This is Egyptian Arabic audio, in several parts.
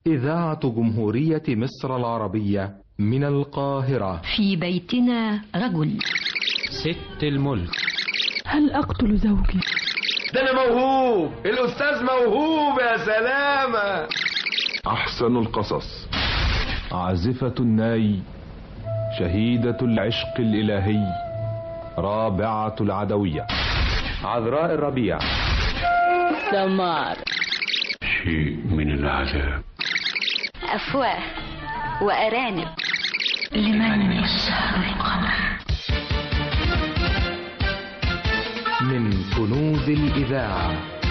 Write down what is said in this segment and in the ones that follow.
إذاعة جمهورية مصر العربية من القاهرة في بيتنا رجل ست الملك هل أقتل زوجي؟ ده أنا موهوب الأستاذ موهوب يا سلامة أحسن القصص عازفة الناي شهيدة العشق الإلهي رابعة العدوية عذراء الربيع سمار شيء من العذاب أفواه وأرانب لمن يسهر القمر من كنوز الإذاعة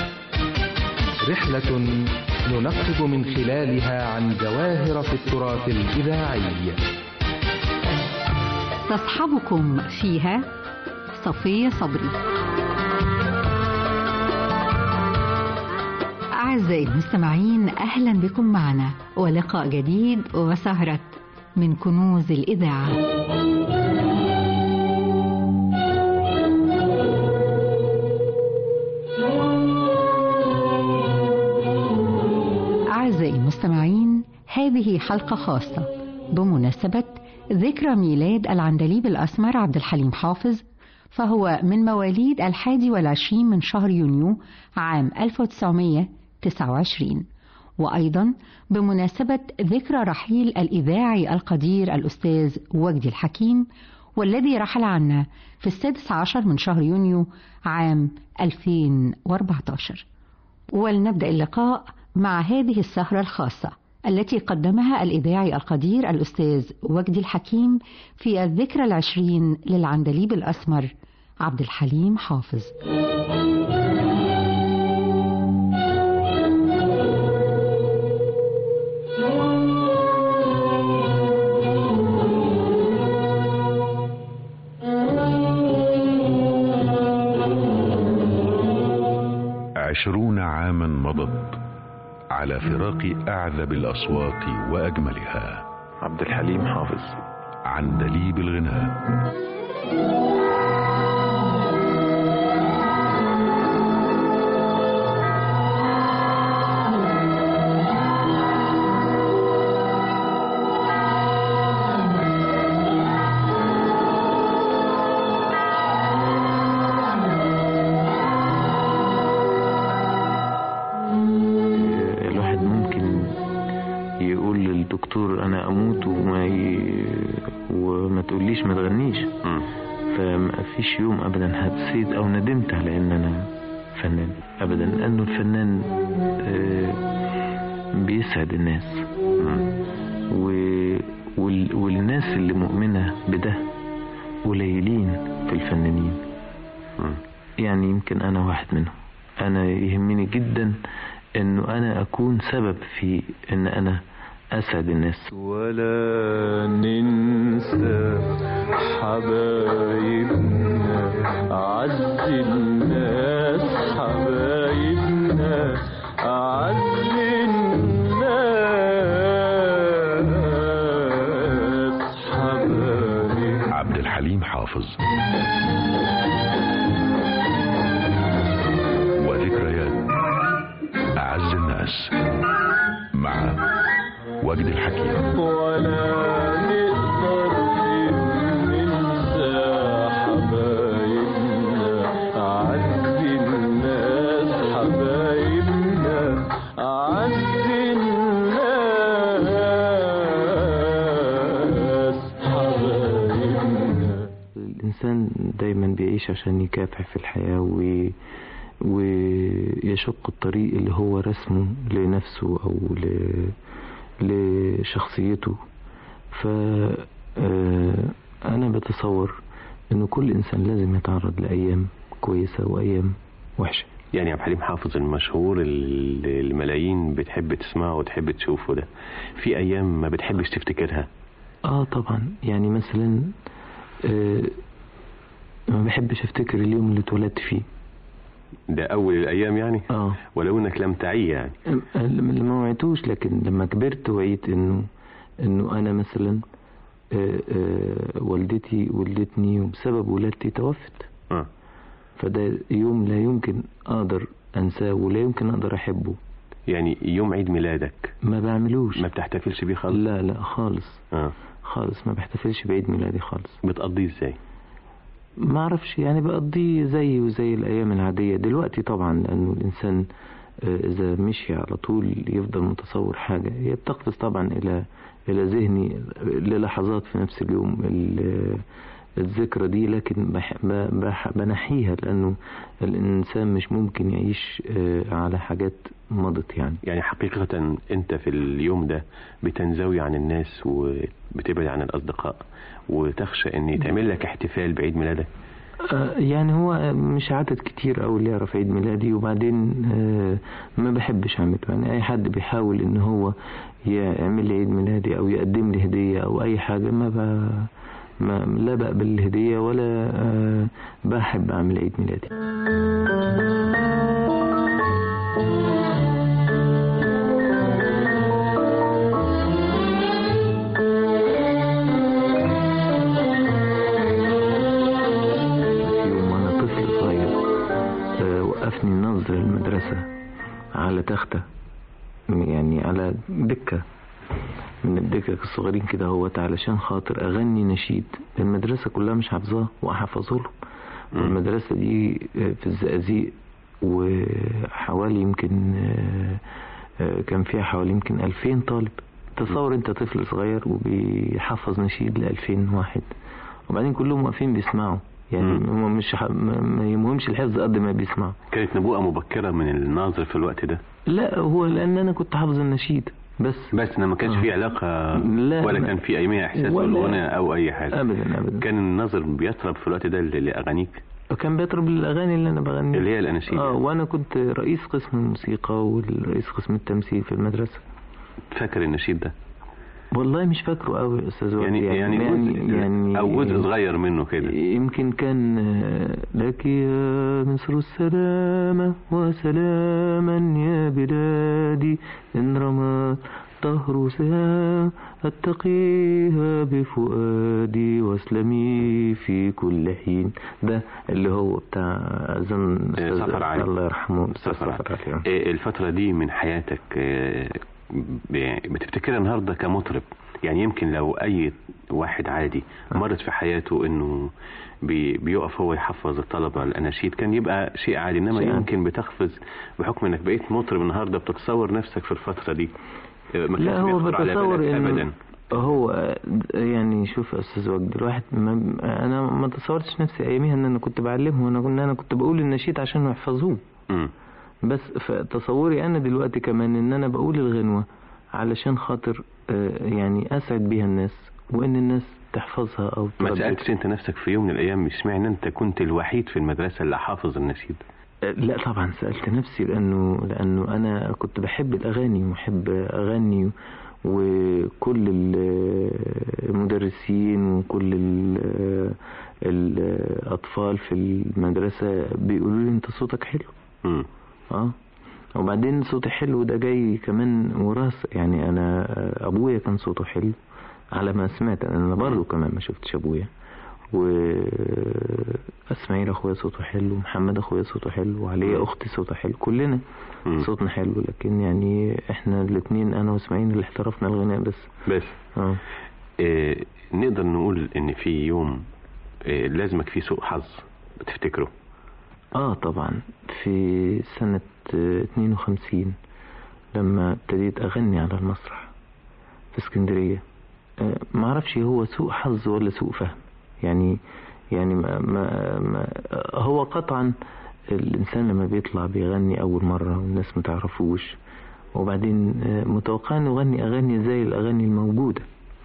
رحلة ننقب من خلالها عن جواهر في التراث الإذاعي تصحبكم فيها صفية صبري أعزائي المستمعين أهلا بكم معنا ولقاء جديد وسهرة من كنوز الإذاعة أعزائي المستمعين هذه حلقة خاصة بمناسبة ذكرى ميلاد العندليب الأسمر عبد الحليم حافظ فهو من مواليد الحادي والعشرين من شهر يونيو عام 1929 وأيضا بمناسبة ذكرى رحيل الإذاعي القدير الأستاذ وجدي الحكيم والذي رحل عنا في السادس عشر من شهر يونيو عام 2014 ولنبدأ اللقاء مع هذه السهرة الخاصة التي قدمها الإذاعي القدير الأستاذ وجدي الحكيم في الذكرى العشرين للعندليب الأسمر عبد الحليم حافظ عشرون عاما مضت على فراق أعذب الأصوات وأجملها عبد الحليم حافظ عندليب الغناء الواحد ممكن يقول للدكتور انا اموت وما ي... وما تقوليش ما تغنيش فما فيش يوم ابدا حسيت او ندمت على ان انا فنان ابدا لانه الفنان آه، بيسعد الناس و... وال... والناس اللي مؤمنة بده قليلين في الفنانين يعني يمكن انا واحد منهم انا يهمني جدا انه انا اكون سبب في ان انا اسعد الناس ولا ننسى حبايبنا أعز الناس حبايبنا أعز الناس حبايبنا عبد الحليم حافظ وذكريات أعز الناس مع وجد الحكيم ولا نقدر ننسى حبايبنا أعز الناس حبايبنا أعز الناس حبايبنا الانسان دايما بيعيش عشان يكافح في الحياة و... ويشق الطريق اللي هو رسمه لنفسه او ل... لشخصيته ف آه، انا بتصور انه كل انسان لازم يتعرض لايام كويسة وايام وحشة يعني عبد الحليم حافظ المشهور اللي الملايين بتحب تسمعه وتحب تشوفه ده في ايام ما بتحبش تفتكرها اه طبعا يعني مثلا آه ما بحبش افتكر اليوم اللي اتولدت فيه ده اول الايام يعني اه ولو انك لم تعي يعني أم- لما ما وعيتوش لكن لما كبرت وعيت انه انه انا مثلا آه، آه، والدتي ولدتني وبسبب ولادتي توفت فده يوم لا يمكن اقدر انساه ولا يمكن اقدر احبه يعني يوم عيد ميلادك ما بعملوش ما بتحتفلش بيه خالص لا لا خالص اه خالص ما بحتفلش بعيد ميلادي خالص بتقضيه ازاي ما اعرفش يعني بقضيه زي وزي الايام العاديه دلوقتي طبعا لانه الانسان آه، اذا مشي على طول يفضل متصور حاجه هي بتقفز طبعا الى الى ذهني للحظات في نفس اليوم ال- الذكرى دي لكن بح ب- بح بنحيها لانه الانسان مش ممكن يعيش آه، على حاجات مضت يعني يعني حقيقة انت في اليوم ده بتنزوي عن الناس وبتبعد عن الاصدقاء وتخشى ان يتعمل لك احتفال بعيد ميلادك آه، يعني هو مش عدد كتير أوي اللي يعرف عيد ميلادي وبعدين آه، ما بحبش أعمله يعني أي حد بيحاول إن هو يعمل لي عيد ميلادي أو يقدم لي هدية أو أي حاجة ما ب... ما لا بقبل الهدية ولا آه، بحب أعمل عيد ميلادي في يوم وأنا طفل صغير آه، وقفني الناظر المدرسة على تختة يعني على دكة من الدكك الصغيرين كده هوت علشان خاطر أغني نشيد المدرسة كلها مش حافظاه وأحفظه له والمدرسة دي آه، في الزقازيق وحوالي يمكن آه، آه، كان فيها حوالي يمكن 2000 طالب تصور انت طفل صغير وبيحفظ نشيد ل 2000 واحد وبعدين كلهم واقفين بيسمعوا يعني هم مش ح... ما ما يهمهمش الحفظ قد ما بيسمعوا كانت نبوءة مبكرة من الناظر في الوقت ده لا هو لان انا كنت حافظ النشيد بس بس إنه ما كانش في علاقة لا، ولا لا. كان في أيامها إحساس ولا- بالغنى أو أي حاجة ابدا ابدا كان الناظر بيطرب في الوقت ده ل- لأغانيك وكان بيطرب الاغاني اللي انا بغنيها اللي هي الأناشيد اه وانا كنت رئيس قسم الموسيقى ورئيس قسم التمثيل في المدرسه فاكر النشيد ده والله مش فاكره قوي يا استاذ وجدي يعني يعني, جزء يعني أو جزء صغير منه كده يمكن كان آه، لك يا مصر السلامة وسلاما يا بلادي إن رمى الطهر سهام أتقيها بفؤادي واسلمي في كل حين ده اللي هو بتاع أظن آه، أستاذ- سفر علي. الله يرحمه أستاذ سفر سفر علي آه، الفترة دي من حياتك آه، ب- بتفتكرها النهاردة كمطرب يعني يمكن لو أي واحد عادي مرت في حياته إنه بي- بيقف هو يحفظ الطلبة الأناشيد كان يبقى شيء عادي إنما شيء عادي. يمكن بتقفز بحكم إنك بقيت مطرب النهاردة بتصور نفسك في الفترة دي آه، ما لا كانش هو بيخطر على بتصور بالك إنه أبدا هو يعني شوف يا استاذ وجد الواحد ما انا ما تصورتش نفسي اياميها ان انا كنت بعلمه انا كنت انا كنت بقول النشيد عشان يحفظوه مم. بس فتصوري انا دلوقتي كمان ان انا بقول الغنوة علشان خاطر آه، يعني اسعد بيها الناس وان الناس تحفظها او ما ترددها. سألتش أنت نفسك في يوم من الأيام اشمعنى أنت كنت الوحيد في المدرسة اللي حافظ النشيد آه، لا طبعا سألت نفسي لأنه لأنه أنا كنت بحب الأغاني وبحب أغني وكل ال- المدرسين وكل ال- الأطفال في المدرسة بيقولوا لي أنت صوتك حلو مم. اه وبعدين صوتي حلو ده جاي كمان وراثة يعني أنا آه، أبويا كان صوته حلو على ما سمعت أنا برضه كمان ما شفتش أبويا واسماعيل اخويا صوته حلو ومحمد اخويا صوته حلو وعليا اختي صوتها حلو كلنا صوتنا حلو لكن يعني احنا الاثنين انا واسماعيل اللي احترفنا الغناء بس بس اه آه، نقدر نقول ان في يوم آه، لازمك فيه سوء حظ بتفتكره اه طبعا في سنة آه، 52 لما ابتديت اغني على المسرح في اسكندرية آه، ما اعرفش هو سوء حظ ولا سوء فهم يعني يعني ما ما ما هو قطعا الانسان لما بيطلع بيغني اول مرة والناس ما تعرفوش وبعدين آه، متوقع انه يغني اغاني زي الاغاني الموجودة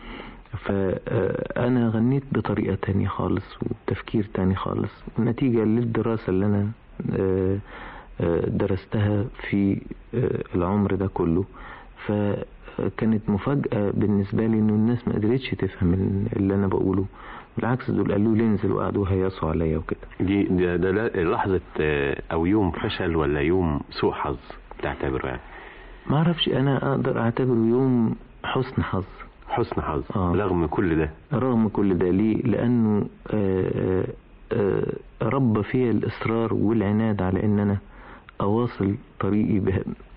فأنا غنيت بطريقة تانية خالص وتفكير تاني خالص نتيجة للدراسة اللي أنا آه، آه، درستها في آه، العمر ده كله فكانت مفاجأة بالنسبة لي إنه الناس ما قدرتش تفهم اللي أنا بقوله بالعكس دول قالوا لي انزل وقعدوا هيصوا عليا وكده دي ده, ده لا- لحظة آه، او يوم فشل ولا يوم سوء حظ تعتبره يعني ما اعرفش انا اقدر اعتبره يوم حسن حظ حسن حظ آه. رغم كل ده رغم كل ده ليه لانه آه، آه، رب فيا الاصرار والعناد على ان انا اواصل طريقي به-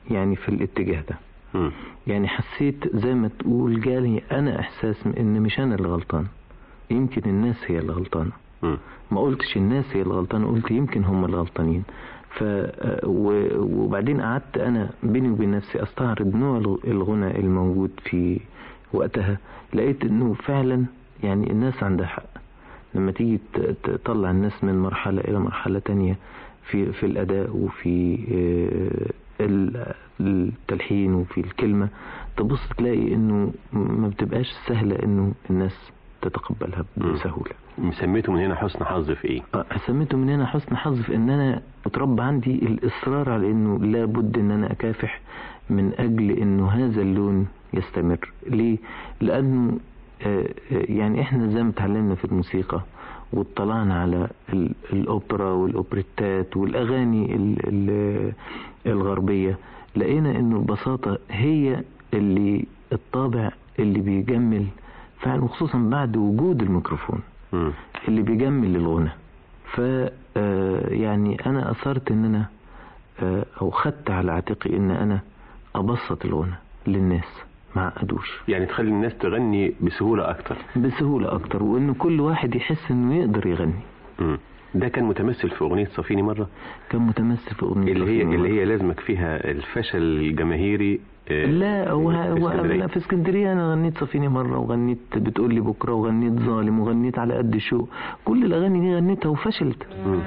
يعني في الاتجاه ده يعني حسيت زي ما تقول جالي انا احساس ان مش انا اللي غلطان يمكن الناس هي اللي غلطانه ما قلتش الناس هي اللي غلطانه قلت يمكن هم اللي غلطانين ف و- وبعدين قعدت انا بيني وبين نفسي استعرض نوع الغ- الغنى الموجود في وقتها لقيت انه فعلا يعني الناس عندها حق لما تيجي ت- تطلع الناس من مرحلة إلى مرحلة تانية في في الأداء وفي آه، ال- التلحين وفي الكلمة تبص تلاقي إنه ما بتبقاش سهلة إنه الناس تتقبلها بسهولة سميته من هنا حسن حظ في ايه آه، سميته من هنا حسن حظ في ان انا اتربى عندي الاصرار على انه لابد ان انا اكافح من اجل انه هذا اللون يستمر ليه لانه آه، آه، يعني احنا زي ما اتعلمنا في الموسيقى واطلعنا على ال- الاوبرا والاوبريتات والاغاني ال- ال- الغربيه لقينا انه البساطه هي اللي الطابع اللي بيجمل فعلا وخصوصا بعد وجود الميكروفون اللي بيجمل الغنى ف آه، يعني انا اثرت ان انا آه، او خدت على عاتقي ان انا ابسط الغنى للناس ما عقدوش يعني تخلي الناس تغني بسهولة أكتر بسهولة اكتر وان كل واحد يحس انه يقدر يغني مم. ده كان متمثل في أغنية صفيني مرة كان متمثل في اغنية اللي هي صفيني اللي مرة. هي لازمك فيها الفشل الجماهيري آه، لا هو في هو اسكندرية. لا في اسكندريه انا غنيت صفيني مره وغنيت بتقول لي بكره وغنيت ظالم وغنيت على قد شوق كل الاغاني دي غنيتها وفشلت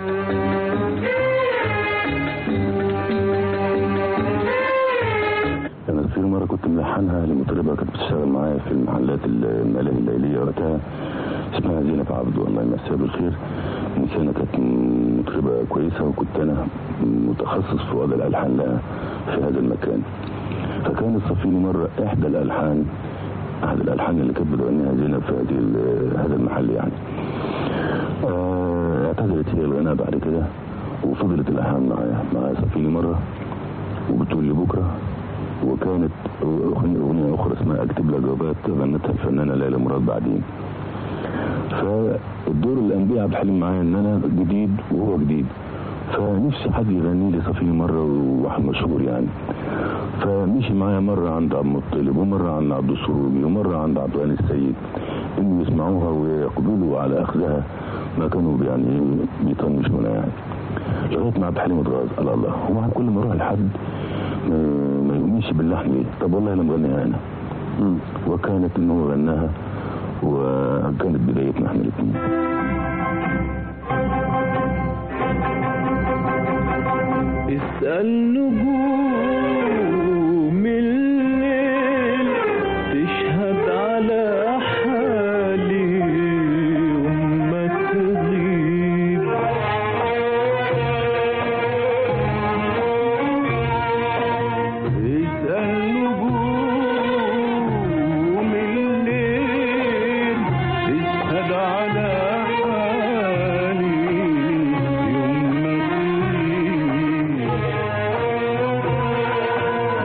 انا في مره كنت ملحنها لمطربه كانت بتشتغل معايا في المحلات الملاهي الليليه وقتها اسمها زينب عبد الله يمسيها بالخير انسانه كانت مطربه كويسه وكنت انا متخصص في وضع الالحان لها في هذا المكان فكانت صفيني مره احدى الالحان احد الالحان اللي كانت بتغنيها زينب في هذه ال- هذا المحل يعني آه، اعتذرت هي الغناء بعد كده وفضلت الالحان معايا معايا صفيني مره وبتقول لي بكره وكانت أغنية أغنية أخرى اسمها أكتب لك جوابات غنتها الفنانة ليلى مراد بعدين فالدور اللي قام بيه عبد الحليم معايا إن أنا جديد وهو جديد فنفسي حد يغني لي صفيني مرة وواحد مشهور يعني فمشي معايا مرة عند عبد المطلب ومرة عند عبد السروبي ومرة عند عبد الغني السيد إنه يسمعوها ويقبلوا على أخذها ما كانوا يعني بيطنشونا يعني لغاية ما عبد الحليم اتغاظ قال الله هو كل ما اروح لحد ما- ما يؤمنش باللحن ليه طب والله انا مغنيها انا وكانت ان هو غناها وكانت بدايتنا احنا الاثنين اسأل نجوم الليل تشهد على حالي وما تغيب اسأل نجوم الليل تشهد على حالي يوم ما تغيب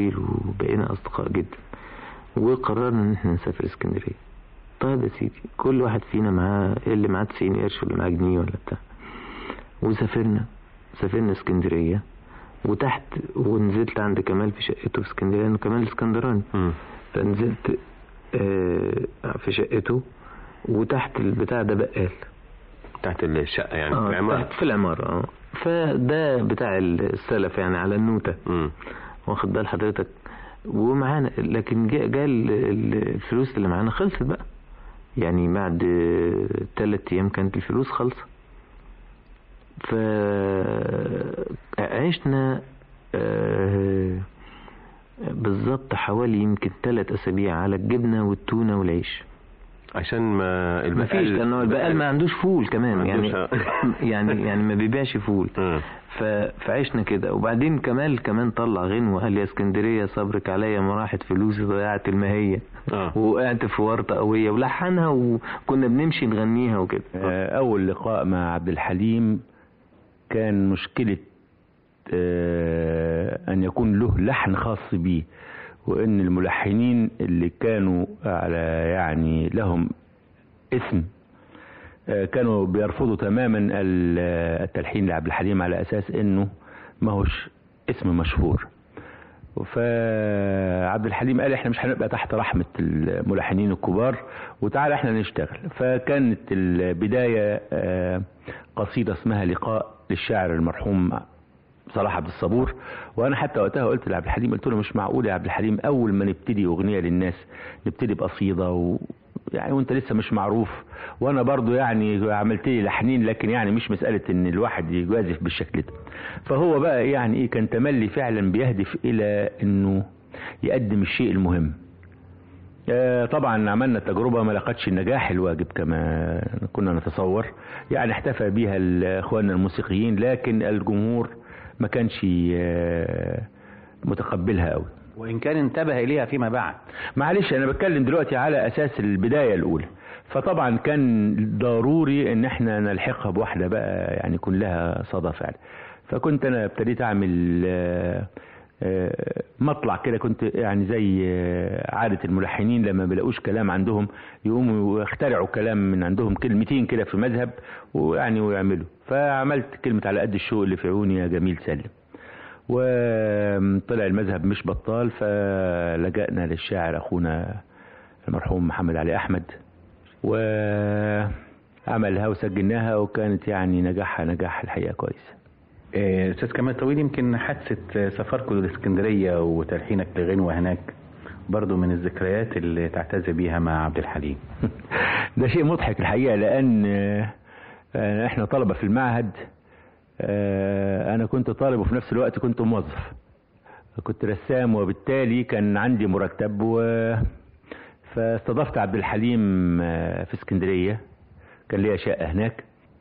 طويل وبقينا اصدقاء جدا وقررنا ان احنا نسافر اسكندريه طيب يا سيدي كل واحد فينا معاه اللي معاه 90 قرش واللي معاه جنيه ولا بتاع وسافرنا سافرنا اسكندريه وتحت ونزلت عند كمال في شقته في اسكندريه لانه كمال اسكندراني فنزلت آه في شقته وتحت البتاع ده بقال تحت الشقه يعني آه في العماره تحت في العماره اه فده بتاع السلف يعني على النوته مم. واخد بال حضرتك ومعانا لكن جاء جا ال- ال- الفلوس اللي معانا خلصت بقى يعني بعد ثلاث ايام كانت الفلوس خالصه فعشنا آه، بالظبط حوالي يمكن ثلاث اسابيع على الجبنه والتونه والعيش عشان ما ما فيش لانه البقال ما عندوش فول كمان ما يعني عندوش- يعني يعني ما بيبيعش فول ف... فعشنا كده وبعدين كمال كمان طلع غنوه قال يا اسكندريه صبرك عليا ما راحت فلوسي ضيعت المهيه وقعت في ورطه قويه ولحنها وكنا بنمشي نغنيها وكده آه، أول لقاء مع عبد الحليم كان مشكلة آه، أن يكون له لحن خاص بيه وأن الملحنين اللي كانوا على يعني لهم اسم آه، كانوا بيرفضوا تماما ال- التلحين لعبد الحليم على أساس أنه ما هوش اسم مشهور فعبد الحليم قال احنا مش هنبقى تحت رحمة الملحنين الكبار وتعالى احنا نشتغل فكانت البداية آه، قصيدة اسمها لقاء للشاعر المرحوم صلاح عبد الصبور وانا حتى وقتها قلت لعبد الحليم قلت له مش معقول يا عبد الحليم اول ما نبتدي اغنية للناس نبتدي بقصيدة و يعني وانت لسه مش معروف وانا برضو يعني عملت لي لحنين لكن يعني مش مسألة ان الواحد يجازف بالشكل ده فهو بقى يعني ايه كان تملي فعلا بيهدف الى انه يقدم الشيء المهم آه، طبعا عملنا تجربة ما لقتش النجاح الواجب كما كنا نتصور يعني احتفى بها ال- اخواننا الموسيقيين لكن الجمهور ما كانش آه، متقبلها قوي وإن كان انتبه إليها فيما بعد معلش انا بتكلم دلوقتي على اساس البداية الاولى فطبعا كان ضروري ان احنا نلحقها بواحدة بقى يعني يكون لها صدى فعلا فكنت انا ابتديت اعمل آه، آه، مطلع كده كنت يعني زي آه، عادة الملحنين لما بيلاقوش كلام عندهم يقوموا يخترعوا كلام من عندهم كلمتين كده في مذهب ويعني ويعملوا فعملت كلمة على قد الشوق اللي في عيوني يا جميل سلم وطلع المذهب مش بطال فلجأنا للشاعر أخونا المرحوم محمد علي أحمد وعملها وسجلناها وكانت يعني نجاحها نجاح الحقيقة كويس آه، أستاذ كمال طويل يمكن حادثة سفركم للإسكندرية وتلحينك لغنوة هناك برضو من الذكريات اللي تعتز بيها مع عبد الحليم ده شيء مضحك الحقيقة لأن آه، آه، احنا طلبة في المعهد آه، أنا كنت طالب وفي نفس الوقت كنت موظف كنت رسام وبالتالي كان عندي مرتب و فاستضفت عبد الحليم آه، في اسكندرية كان ليا شقة هناك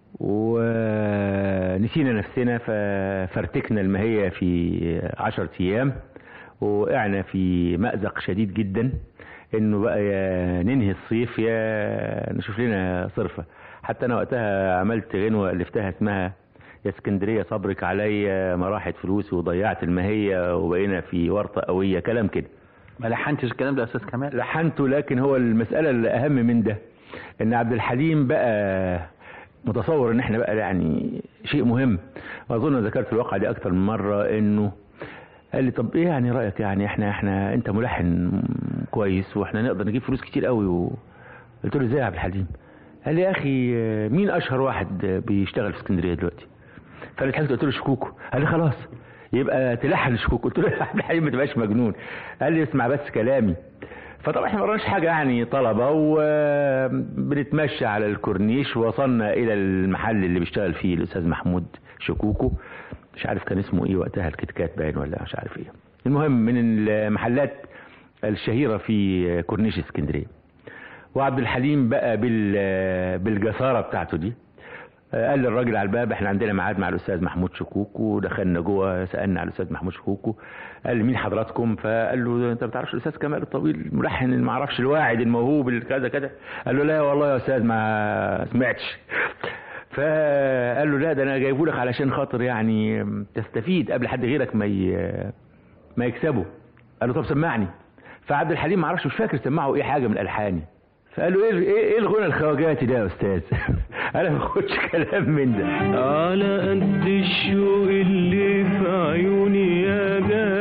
ونسينا نفسنا ففرتكنا المهية في عشرة أيام وقعنا في مأزق شديد جدا انه بقى يا ننهي الصيف يا نشوف لنا صرفة حتى انا وقتها عملت غنوة الفتها اسمها يا اسكندرية صبرك عليا ما راحت فلوسي وضيعت المهية وبقينا في ورطة قوية كلام كده ما لحنتش الكلام ده يا أستاذ كمال لحنته لكن هو المسألة الأهم من ده إن عبد الحليم بقى متصور إن إحنا بقى يعني شيء مهم وأظن ذكرت الواقعة دي أكتر من مرة إنه قال لي طب إيه يعني رأيك يعني إحنا إحنا أنت ملحن كويس وإحنا نقدر نجيب فلوس كتير قوي و... قلت له إزاي يا عبد الحليم؟ قال لي يا أخي مين أشهر واحد بيشتغل في اسكندرية دلوقتي؟ فأنا ضحكت قلت له شكوكو قال لي خلاص يبقى تلحن شكوكو قلت له يا عبد الحليم ما تبقاش مجنون قال لي اسمع بس كلامي فطبعا احنا ما وراناش حاجه يعني طلبه وبنتمشى على الكورنيش ووصلنا الى المحل اللي بيشتغل فيه الاستاذ محمود شكوكو مش عارف كان اسمه ايه وقتها الكتكات باين ولا مش عارف ايه المهم من المحلات الشهيره في كورنيش اسكندريه وعبد الحليم بقى بال بالجساره بتاعته دي قال للراجل على الباب احنا عندنا ميعاد مع الاستاذ محمود شكوكو دخلنا جوه سالنا على الاستاذ محمود شكوكو قال لي مين حضراتكم فقال له انت ما تعرفش الاستاذ كمال الطويل الملحن اللي ما اعرفش الواعد الموهوب اللي كذا كذا قال له لا والله يا استاذ ما سمعتش فقال له لا ده انا جايبه لك علشان خاطر يعني تستفيد قبل حد غيرك ما ي... ما يكسبه قال له طب سمعني فعبد الحليم ما عرفش مش فاكر سمعه ايه حاجه من الالحاني فقال له ايه ايه ايه الغنى الخواجاتي ده يا استاذ انا ما باخدش كلام من ده على قد الشوق اللي في عيوني يا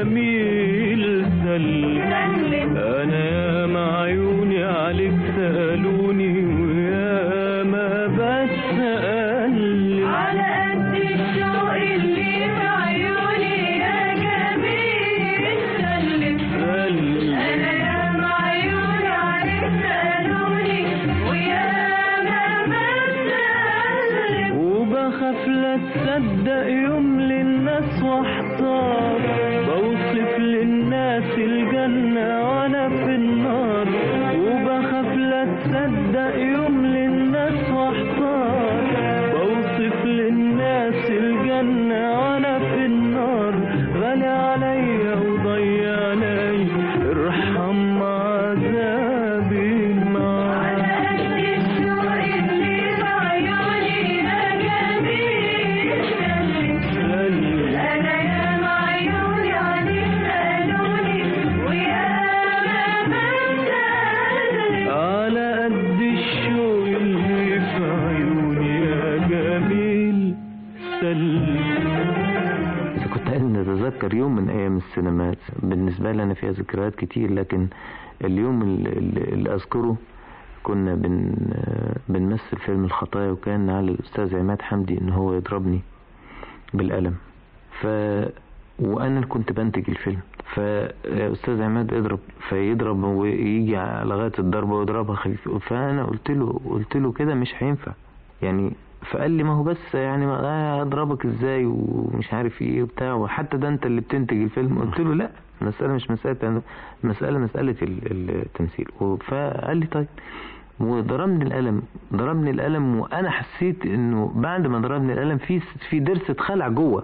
جميل سلم انا يا ما عيوني عليك سالوني ويا ما بتسأل على قد الشوق اللي في عيوني يا جميل سلم أنا يا معيوني عليك سألوني ويا ما بسألك وبخاف لا تصدق يوم للناس واحتار بوصف للناس الجنة وانا في النار وبخاف لا تصدق يوم للناس واحتار بوصف للناس الجنة وانا في النار غالي عليا وضيع علي ارحم عذابي النار الشوق اللي في عيوني يا جميل سلم أنا يا معيوني عليك سألوني ويا ما بسألك على قد الشوق اللي في عيوني يا جميل سلم إذا كنت عايز نتذكر يوم من أيام السينمات بالنسبة لي أنا فيها ذكريات كتير لكن اليوم اللي, اللي أذكره كنا بن بنمثل فيلم الخطايا وكان على الأستاذ عماد حمدي إن هو يضربني بالقلم ف وأنا اللي كنت بنتج الفيلم فأستاذ عماد اضرب فيضرب ويجي على لغاية الضربة ويضربها خفيف فأنا قلت له قلت له كده مش هينفع يعني فقال لي ما هو بس يعني ما آه اضربك ازاي ومش عارف ايه وبتاع وحتى ده انت اللي بتنتج الفيلم قلت له لا المسألة مش مسألة المسألة مسألة ال- التمثيل فقال لي طيب وضربني القلم ضربني القلم وانا حسيت انه بعد ما ضربني القلم في في ضرس اتخلع جوه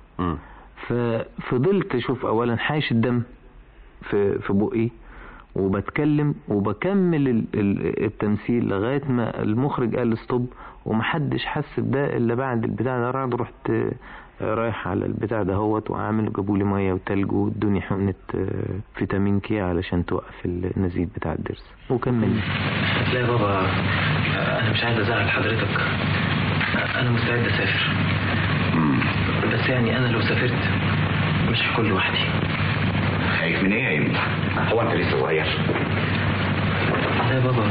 ففضلت اشوف اولا حايش الدم في في بقي وبتكلم وبكمل ال- ال- التمثيل لغايه ما المخرج قال ستوب ومحدش حس بده الا بعد البتاع ده رعد رحت آه، رايح على البتاع ده هوت وعامل جابوا لي ميه وتلج وادوني حقنه آه، فيتامين كي علشان توقف النزيف بتاع الضرس وكمل لا يا بابا انا مش عايز ازعل حضرتك انا مستعد اسافر بس يعني انا لو سافرت مش هكون لوحدي خايف من ايه يا ابني؟ هو انت لسه صغير؟ لا يا بابا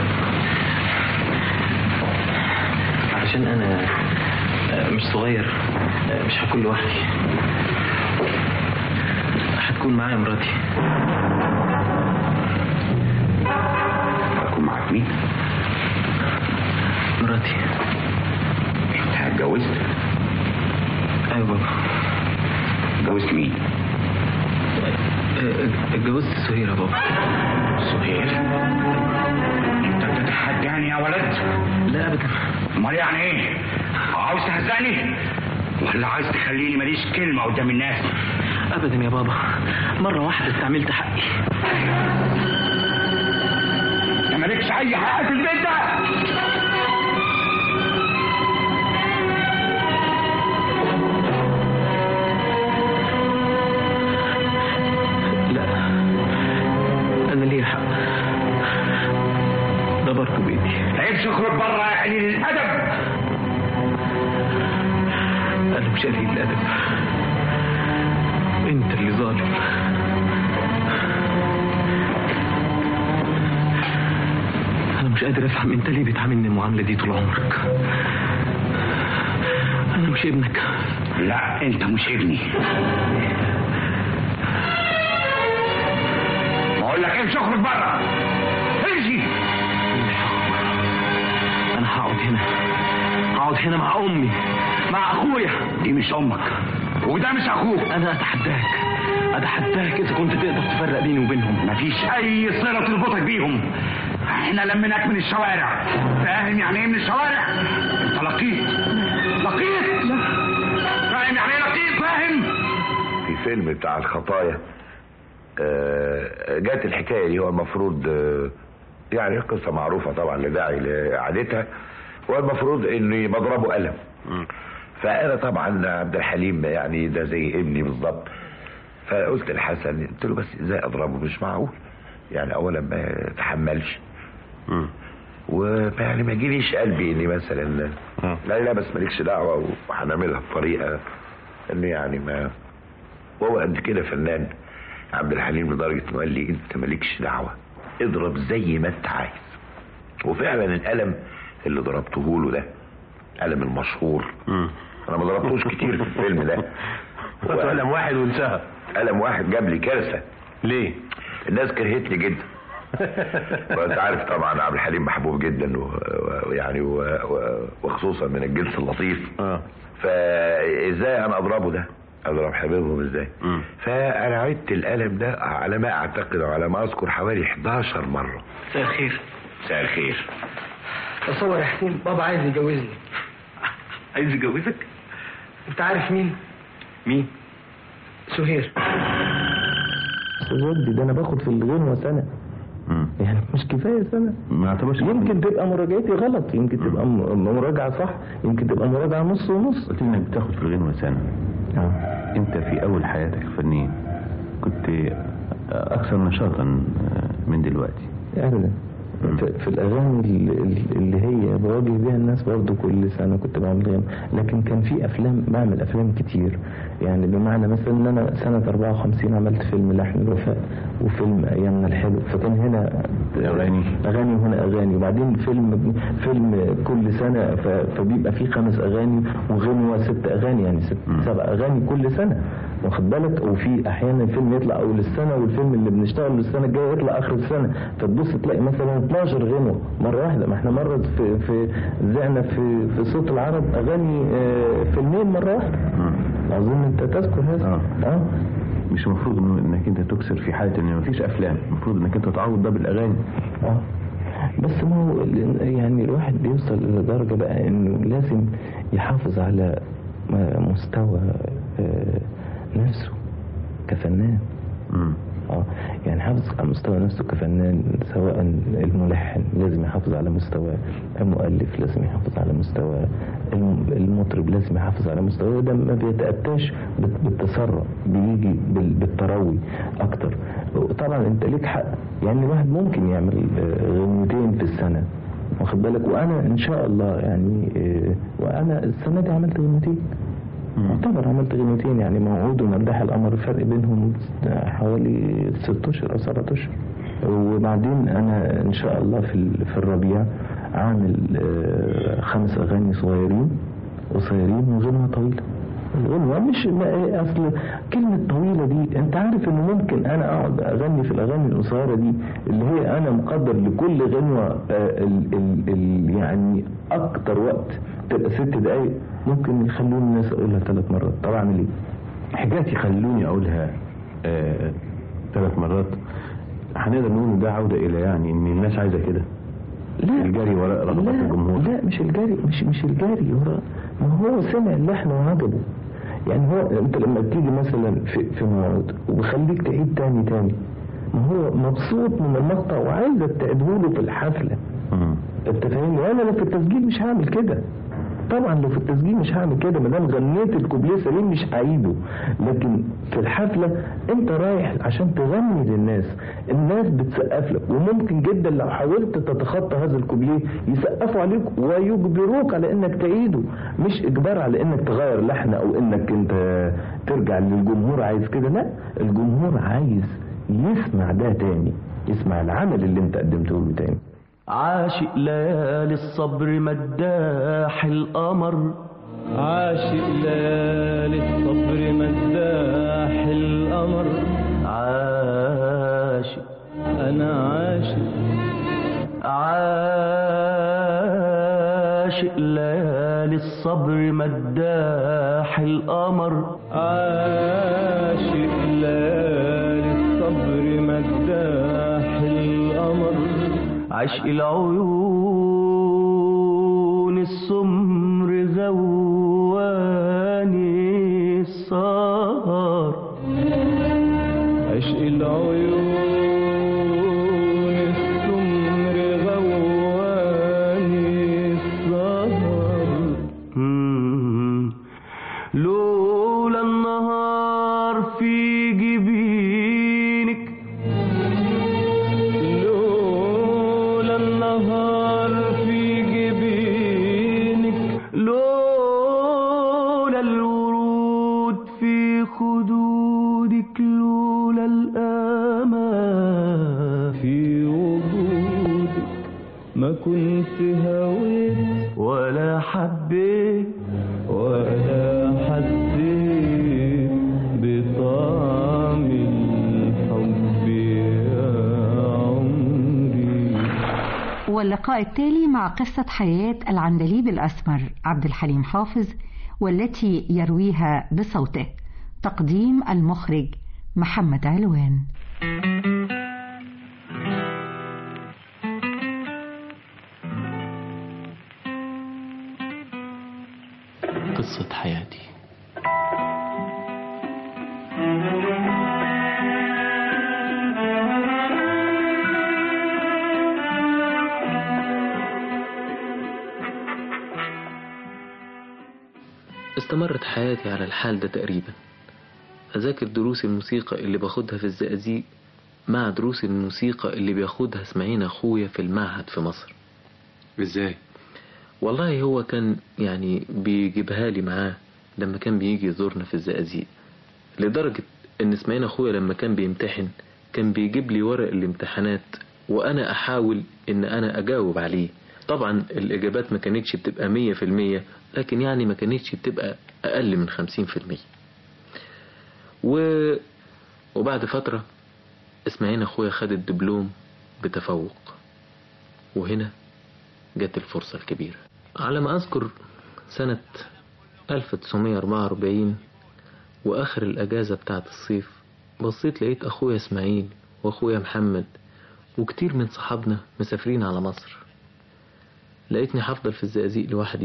علشان انا مش صغير مش هكون لوحدي هتكون معايا مراتي هتكون معاك مين؟ مراتي انت اتجوزت؟ ايوه بابا اتجوزت مين؟ اتجوزت سهير يا بابا سهير؟ انت بتتحداني يا ولد؟ لا ابدا امال يعني ايه؟ عاوز تهزقني؟ ولا عايز تخليني ماليش كلمة قدام الناس؟ ابدا يا بابا مرة واحدة استعملت حقي انت مالكش اي حق في البيت ده لا انا ليا حق ده برضه بيتي عيب تخرج بره يا قليل الادب انا مش قليل الادب انت اللي ظالم انا مش قادر افهم انت ليه بتعاملني المعامله دي طول عمرك انا مش ابنك لا انت مش ابني بقول لك امشي اخرج بره امشي انا هقعد هنا هقعد هنا مع امي مع اخويا دي مش امك وده مش اخوك انا اتحداك اتحداك اذا كنت تقدر تفرق بيني وبينهم مفيش اي صله تربطك بيهم احنا لميناك من الشوارع فاهم يعني ايه من الشوارع انت لقيط لقيط فاهم يعني ايه لقيط فاهم في فيلم بتاع الخطايا آه، جات الحكايه دي هو المفروض آه، يعني قصه معروفه طبعا لداعي لاعادتها هو المفروض اني بضربه قلم فانا طبعا عبد الحليم يعني ده زي ابني بالظبط فقلت لحسن قلت له بس ازاي اضربه مش معقول يعني اولا ما يتحملش ويعني ما يجيليش قلبي اني مثلا لا لا بس مالكش دعوه وهنعملها بطريقه انه يعني ما وهو قد كده فنان عبد الحليم لدرجه انه قال لي انت مالكش دعوه اضرب زي ما انت عايز وفعلا القلم اللي ضربته له ده قلم المشهور انا ما ضربتوش كتير في الفيلم ده بس قلم واحد وانتهى قلم واحد جاب لي كارثه ليه؟ الناس كرهتني جدا وانت عارف طبعا عبد الحليم محبوب جدا و- و- ويعني و- و- وخصوصا من الجنس اللطيف فازاي انا اضربه ده اضرب حبيبهم ازاي فانا عدت القلم ده على ما اعتقد وعلى ما اذكر حوالي 11 مره مساء الخير مساء الخير تصور يا حسين بابا عايز يجوزني عايز يجوزك؟ انت عارف مين؟ مين؟ سهير ودي ده انا باخد في الغنوة سنة يعني مش كفاية سنة ما اعتبرش يمكن تبقى مراجعتي غلط يمكن تبقى م- مراجعة صح يمكن تبقى مراجعة نص ونص قلت لي انك بتاخد في الغنوة سنة انت في اول حياتك الفنية كنت اكثر نشاطا من دلوقتي ابدا في, في الاغاني ال- ال- اللي هي بواجه بيها الناس برضو كل سنه كنت بعمل غنى لكن كان في افلام بعمل افلام كتير يعني بمعنى مثلا ان انا سنه 54 عملت فيلم لحن الوفاء وفيلم ايامنا الحلو فكان هنا اغاني اغاني وهنا اغاني وبعدين فيلم فيلم كل سنه ف- فبيبقى فيه خمس اغاني وغنوه ست اغاني يعني ست سبع اغاني كل سنه واخد بالك وفي احيانا الفيلم يطلع اول السنه والفيلم اللي بنشتغله السنه الجايه يطلع اخر السنه فتبص تلاقي مثلا 12 غنوه مره واحده ما احنا مره في في زعنا في في صوت العرب اغاني آه، فيلمين مره واحده اظن انت تذكر هذا اه مش المفروض إنه- انك انت تكسر في حالة ان مفيش افلام المفروض انك انت تعوض ده بالاغاني اه بس ما هو ال- يعني الواحد بيوصل الى درجه بقى انه لازم يحافظ على م- مستوى آه، نفسه كفنان اه يعني حافظ على مستوى نفسه كفنان سواء الملحن لازم يحافظ على مستوى المؤلف لازم يحافظ على مستوى الم- المطرب لازم يحافظ على مستوى ده ما بيتأتاش بال- بالتسرع بيجي بال- بالتروي اكتر طبعا انت ليك حق يعني الواحد ممكن يعمل آه، غنوتين في السنة واخد بالك وانا ان شاء الله يعني آه، وانا السنة دي عملت غنوتين اعتبر عملت غنوتين يعني موعود ومداح القمر الفرق بينهم حوالي ست اشهر او سبعة اشهر وبعدين انا ان شاء الله في ال- في الربيع عامل آه، خمس اغاني صغيرين قصيرين وغنوه طويله الغنوة مش ما إيه اصل كلمة طويلة دي انت عارف انه ممكن انا اقعد اغني في الاغاني القصيرة دي اللي هي انا مقدر لكل غنوة آه، ال ال ال يعني اكتر وقت تبقى ست دقايق ممكن يخلوني الناس اقولها ثلاث مرات طب اعمل ايه؟ حكاية يخلوني اقولها آه، ثلاث مرات هنقدر نقول إن ده عودة الى يعني ان الناس عايزة كده لا الجري وراء رغبات لا الجمهور لا مش الجري مش مش الجري ورا ما هو سمع اللحن وعجبه يعني هو انت لما تيجي مثلا في في موعد وبخليك تعيد تاني تاني ما هو مبسوط من المقطع وعايزك تعيده له في الحفله انت فاهمني وانا لو في التسجيل مش هعمل كده طبعا لو في التسجيل مش هعمل كده ما دام غنيت الكوبليه سليم مش هعيده لكن في الحفله انت رايح عشان تغني للناس الناس بتسقف لك وممكن جدا لو حاولت تتخطى هذا الكوبليه يسقفوا عليك ويجبروك على انك تعيده مش اجبار على انك تغير لحن او انك انت ترجع للجمهور عايز كده لا الجمهور عايز يسمع ده تاني يسمع العمل اللي انت قدمته له تاني عاشق ليالي الصبر مداح القمر عاشق ليالي الصبر مداح القمر عاشق انا عاشق عاشق ليالي الصبر مداح القمر عاشق ليالي الصبر مداح القمر عشق العيون السمر زواني السهر عشق العيون السمر غواني السهر مم. لولا النهار في جبين لولا الورود في خدودك لولا الآمال في وجودك ما كنت هويت ولا حبيت ولا حسيت بطعم الحب يا عمري واللقاء التالي مع قصة حياة العندليب الأسمر عبد الحليم حافظ والتي يرويها بصوته تقديم المخرج محمد علوان قصة حياتي استمرت حياتي على الحال ده تقريبا أذاكر دروس الموسيقى اللي باخدها في الزقازيق مع دروس الموسيقى اللي بياخدها اسماعيل أخويا في المعهد في مصر ازاي والله هو كان يعني بيجيبها لي معاه لما كان بيجي يزورنا في الزقازيق لدرجة ان اسماعيل اخويا لما كان بيمتحن كان بيجيب لي ورق الامتحانات وانا احاول ان انا اجاوب عليه طبعا الاجابات ما كانتش بتبقى مية في المية لكن يعني ما كانتش بتبقى اقل من خمسين في المية و... وبعد فترة اسماعيل اخويا خد الدبلوم بتفوق وهنا جت الفرصة الكبيرة على ما أذكر سنة 1944 وآخر الأجازة بتاعة الصيف بصيت لقيت أخويا إسماعيل وأخويا محمد وكتير من صحابنا مسافرين على مصر لقيتني هفضل في الزقازيق لوحدي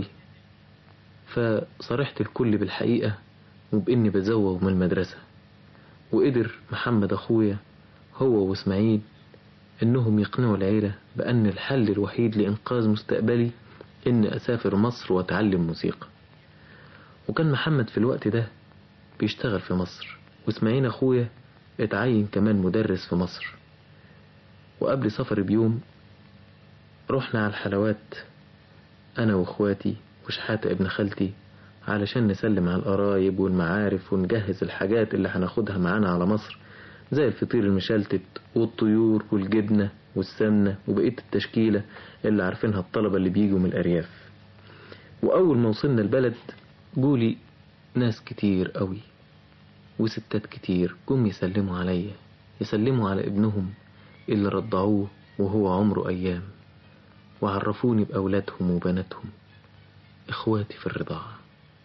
فصرحت الكل بالحقيقة وبإني بزوغ من المدرسة وقدر محمد أخويا هو وإسماعيل إنهم يقنعوا العيلة بأن الحل الوحيد لإنقاذ مستقبلي إن أسافر مصر وأتعلم موسيقى وكان محمد في الوقت ده بيشتغل في مصر وإسماعيل أخويا اتعين كمان مدرس في مصر وقبل سفري بيوم رحنا على الحلوات أنا وإخواتي وشحاتة ابن خالتي علشان نسلم على القرايب والمعارف ونجهز الحاجات اللي هناخدها معانا على مصر زي الفطير المشلتت والطيور والجبنة والسمنة وبقية التشكيلة اللي عارفينها الطلبة اللي بيجوا من الأرياف وأول ما وصلنا البلد جولي ناس كتير قوي وستات كتير جم يسلموا عليا يسلموا على ابنهم اللي رضعوه وهو عمره أيام وعرفوني بأولادهم وبناتهم إخواتي في الرضاعة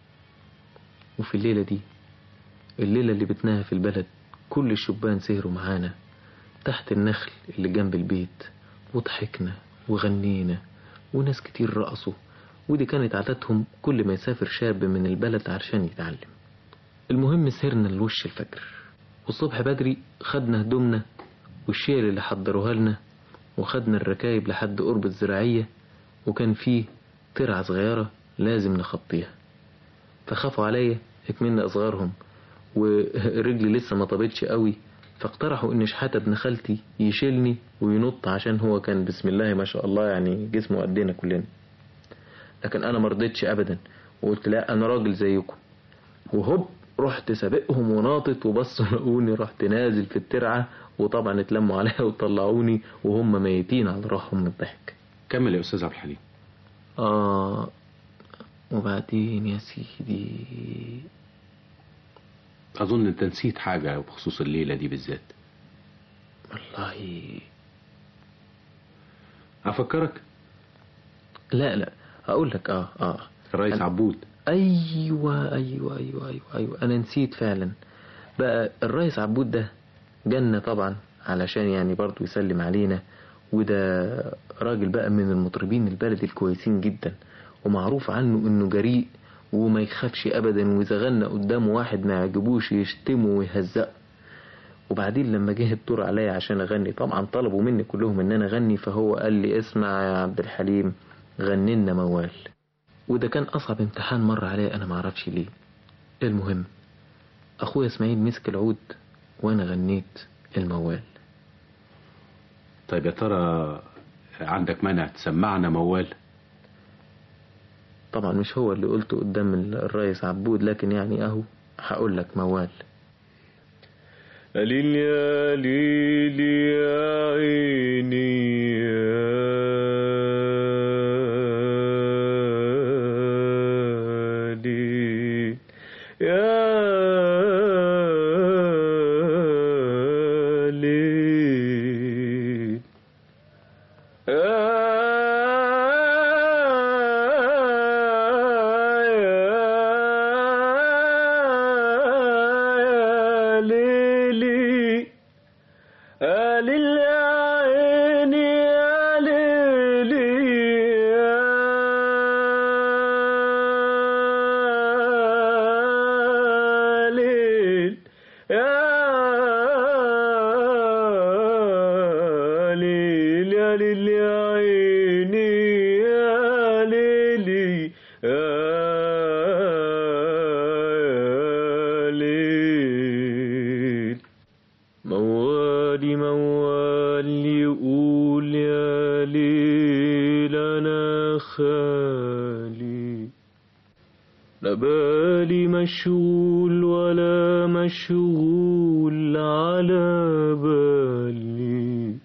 وفي الليلة دي الليلة اللي بتناها في البلد كل الشبان سهروا معانا تحت النخل اللي جنب البيت وضحكنا وغنينا وناس كتير رقصوا ودي كانت عاداتهم كل ما يسافر شاب من البلد عشان يتعلم المهم سهرنا لوش الفجر والصبح بدري خدنا هدومنا والشيل اللي حضروها لنا وخدنا الركايب لحد قرب الزراعية وكان فيه ترعة صغيرة لازم نخطيها فخافوا عليا اكملنا أصغرهم ورجلي لسه ما طابتش قوي فاقترحوا ان شحاتة ابن خالتي يشيلني وينط عشان هو كان بسم الله ما شاء الله يعني جسمه قدنا كلنا لكن انا مرضتش ابدا وقلت لا انا راجل زيكم وهوب رحت سابقهم وناطط وبصوا لقوني رحت نازل في الترعة وطبعا اتلموا عليا وطلعوني وهم ميتين على روحهم من الضحك كمل يا استاذ عبد الحليم اه وبعدين يا سيدي اظن انت نسيت حاجة بخصوص الليلة دي بالذات والله افكرك لا لا اقول لك اه اه الرئيس أنا- عبود ايوه ايوه ايوه ايوه ايوه انا نسيت فعلا بقى الرئيس عبود ده جنة طبعا علشان يعني برضو يسلم علينا وده راجل بقى من المطربين البلد الكويسين جدا ومعروف عنه انه جريء وما يخافش ابدا واذا غنى قدامه واحد ما يعجبوش يشتمه ويهزقه وبعدين لما جه الدور عليا عشان اغني طبعا طلبوا مني كلهم ان انا اغني فهو قال لي اسمع يا عبد الحليم غني لنا موال وده كان اصعب امتحان مر عليا انا معرفش ليه المهم اخويا اسماعيل مسك العود وانا غنيت الموال طيب يا ترى عندك مانع تسمعنا موال طبعا مش هو اللي قلته قدام الرئيس عبود لكن يعني اهو هقول لك موال ليل يا ليل يا عيني يا ليل يا ليل يا ليلي يا ليل يا عيني يا ليلي يا ليل يا ليل يا ليل يا عيني يا ليلي يا ليل موالي موالي يقول يا ليل انا خالي لا بالي مشغول ولا مشغول على بالي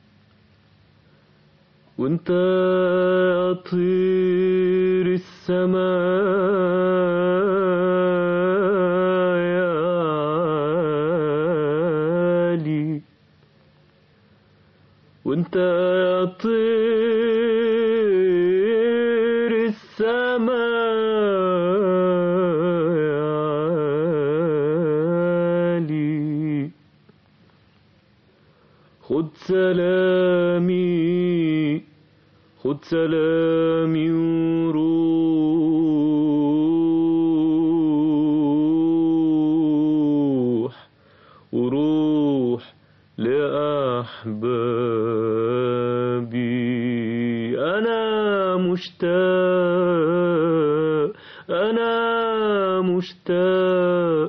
وانت يا طير السماء يا عالي وانت يا طير السماء يا عالي خد سلامي خد سلامي وروح وروح لأحبابي أنا مشتاق أنا مشتاق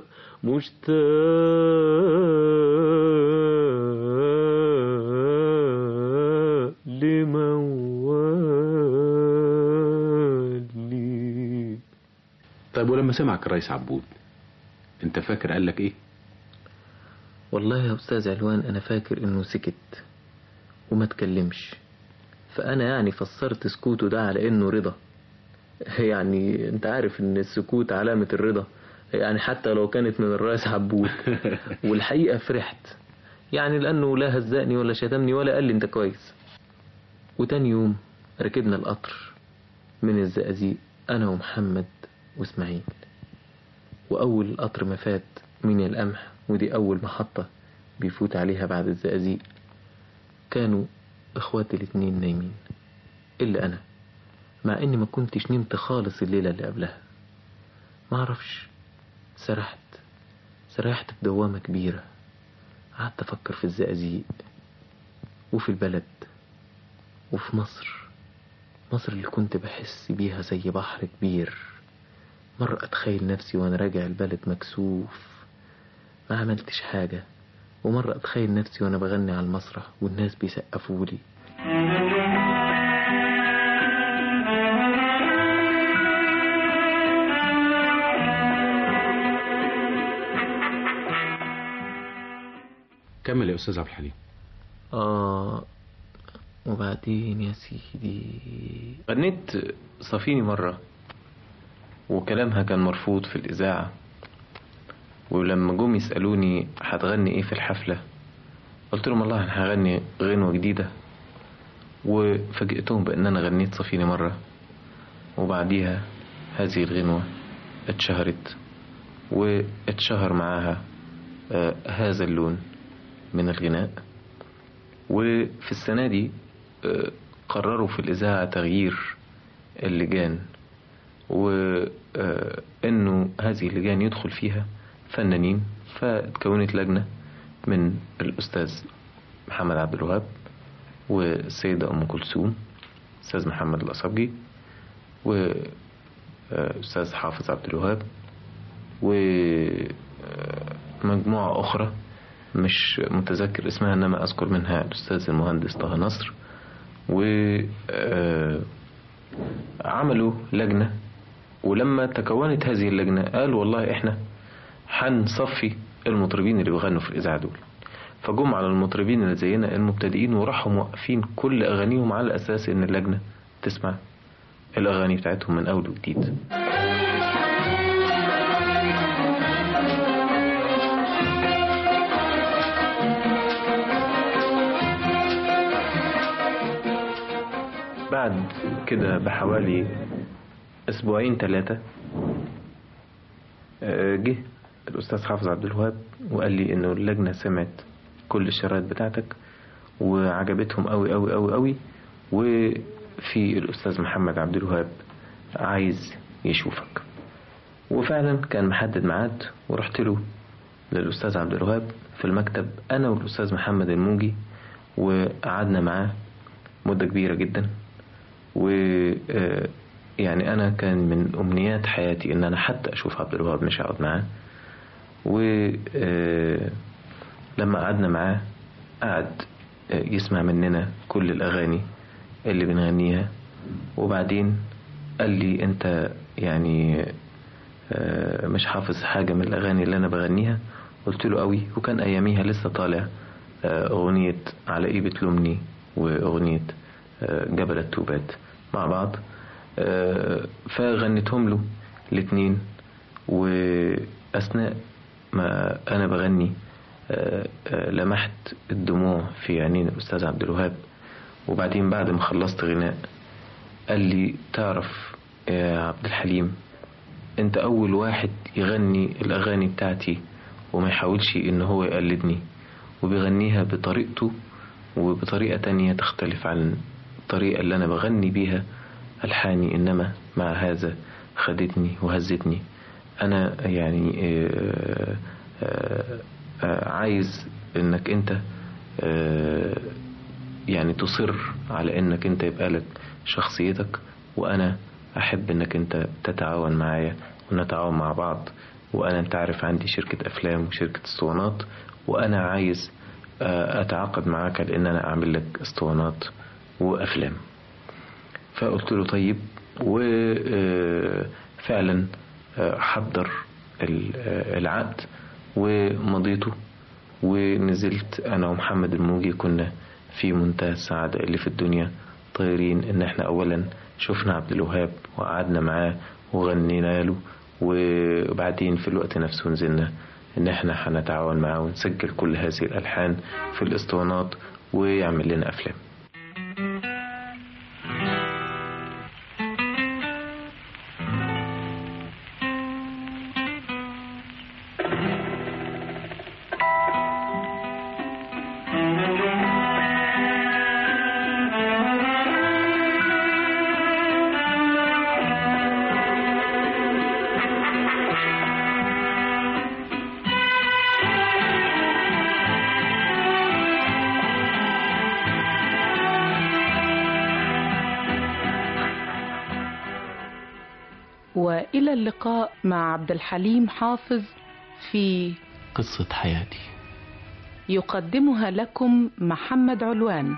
مشتاق لموالي طيب ولما سمعك الرئيس عبود انت فاكر قال لك ايه والله يا أستاذ علوان أنا فاكر إنه سكت وما تكلمش فأنا يعني فسرت سكوته ده على إنه رضا يعني أنت عارف إن السكوت علامة الرضا يعني حتى لو كانت من الرئيس عبود والحقيقة فرحت يعني لأنه لا هزقني ولا شتمني ولا قال لي أنت كويس وتاني يوم ركبنا القطر من الزقازيق أنا ومحمد وإسماعيل وأول القطر ما فات من القمح ودي أول محطة بيفوت عليها بعد الزقازيق كانوا إخواتي الاتنين نايمين إلا أنا مع إني ما كنتش نمت خالص الليلة اللي قبلها معرفش سرحت سرحت في دوامة كبيرة قعدت أفكر في الزقازيق وفي البلد وفي مصر مصر اللي كنت بحس بيها زي بحر كبير مرة أتخيل نفسي وأنا راجع البلد مكسوف ما عملتش حاجة ومرة أتخيل نفسي وأنا بغني على المسرح والناس بيسقفولي كمل يا استاذ عبد الحليم آه وبعدين يا سيدي غنيت صفيني مرة وكلامها كان مرفوض في الإذاعة ولما جم يسألوني هتغني ايه في الحفلة قلت لهم والله انا هغني غنوة جديدة وفاجئتهم بان انا غنيت صفيني مرة وبعديها هذه الغنوة اتشهرت واتشهر معاها آه هذا اللون من الغناء وفي السنة دي آه قرروا في الإذاعة تغيير اللجان وإنه هذه اللجان يدخل فيها فنانين فتكونت لجنة من الأستاذ محمد عبد الوهاب والسيدة أم كلثوم أستاذ محمد الأصبجي وأستاذ حافظ عبد الوهاب ومجموعة أخرى مش متذكر اسمها إنما أذكر منها الأستاذ المهندس طه نصر و عملوا لجنة ولما تكونت هذه اللجنة قال والله احنا هنصفي المطربين اللي بيغنوا في الإذاعة دول فجم على المطربين اللي زينا المبتدئين وراحوا موقفين كل أغانيهم على أساس إن اللجنة تسمع الأغاني بتاعتهم من أول وجديد بعد كده بحوالي أسبوعين ثلاثة جه الأستاذ حافظ عبد الوهاب وقال لي إنه اللجنة سمعت كل الشرايط بتاعتك وعجبتهم قوي قوي قوي قوي وفي الأستاذ محمد عبد الوهاب عايز يشوفك وفعلا كان محدد ميعاد ورحت له للأستاذ عبد الوهاب في المكتب أنا والأستاذ محمد الموجي وقعدنا معاه مدة كبيرة جدا و يعني أنا كان من أمنيات حياتي إن أنا حتى أشوف عبد الوهاب مش أقعد معاه و لما قعدنا معاه قعد يسمع مننا كل الأغاني اللي بنغنيها وبعدين قال لي أنت يعني مش حافظ حاجة من الأغاني اللي أنا بغنيها قلت له قوي وكان أياميها لسه طالع أغنية على إيه بتلومني وأغنية جبل التوبات مع بعض فغنيتهم له الاتنين وأثناء ما أنا بغني لمحت الدموع في عينين الأستاذ عبد الوهاب وبعدين بعد ما خلصت غناء قال لي تعرف يا عبد الحليم انت أول واحد يغني الأغاني بتاعتي وما يحاولش إن هو يقلدني وبيغنيها بطريقته وبطريقة تانية تختلف عن الطريقة اللي أنا بغني بيها ألحاني إنما مع هذا خدتني وهزتني أنا يعني آآ آآ عايز إنك أنت يعني تصر على إنك أنت يبقى لك شخصيتك وأنا أحب إنك أنت تتعاون معايا ونتعاون مع بعض وأنا أنت عارف عندي شركة أفلام وشركة اسطوانات وأنا عايز أتعاقد معاك لأن أنا أعمل لك اسطوانات وأفلام فقلت له طيب وفعلا حضر العقد ومضيته ونزلت أنا ومحمد الموجي كنا في منتهى السعادة اللي في الدنيا طايرين إن إحنا أولا شفنا عبد الوهاب وقعدنا معاه وغنينا له وبعدين في الوقت نفسه نزلنا إن إحنا هنتعاون معاه ونسجل كل هذه الألحان في الإسطوانات ويعمل لنا أفلام وإلى اللقاء مع عبد الحليم حافظ في قصة حياتي يقدمها لكم محمد علوان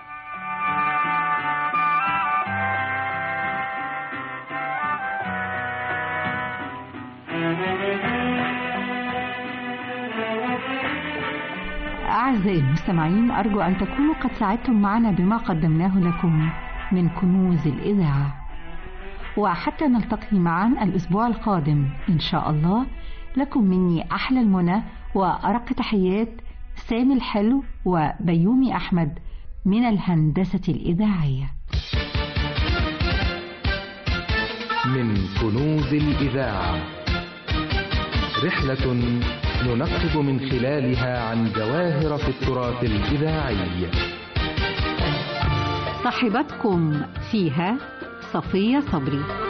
أعزائي المستمعين أرجو أن تكونوا قد ساعدتم معنا بما قدمناه لكم من كنوز الإذاعة وحتى نلتقي معا الأسبوع القادم إن شاء الله لكم مني أحلى المنى وأرق تحيات سامي الحلو وبيومي أحمد من الهندسة الإذاعية من كنوز الإذاعة رحلة ننقب من خلالها عن جواهر في التراث الإذاعي صاحبتكم فيها صفية صبري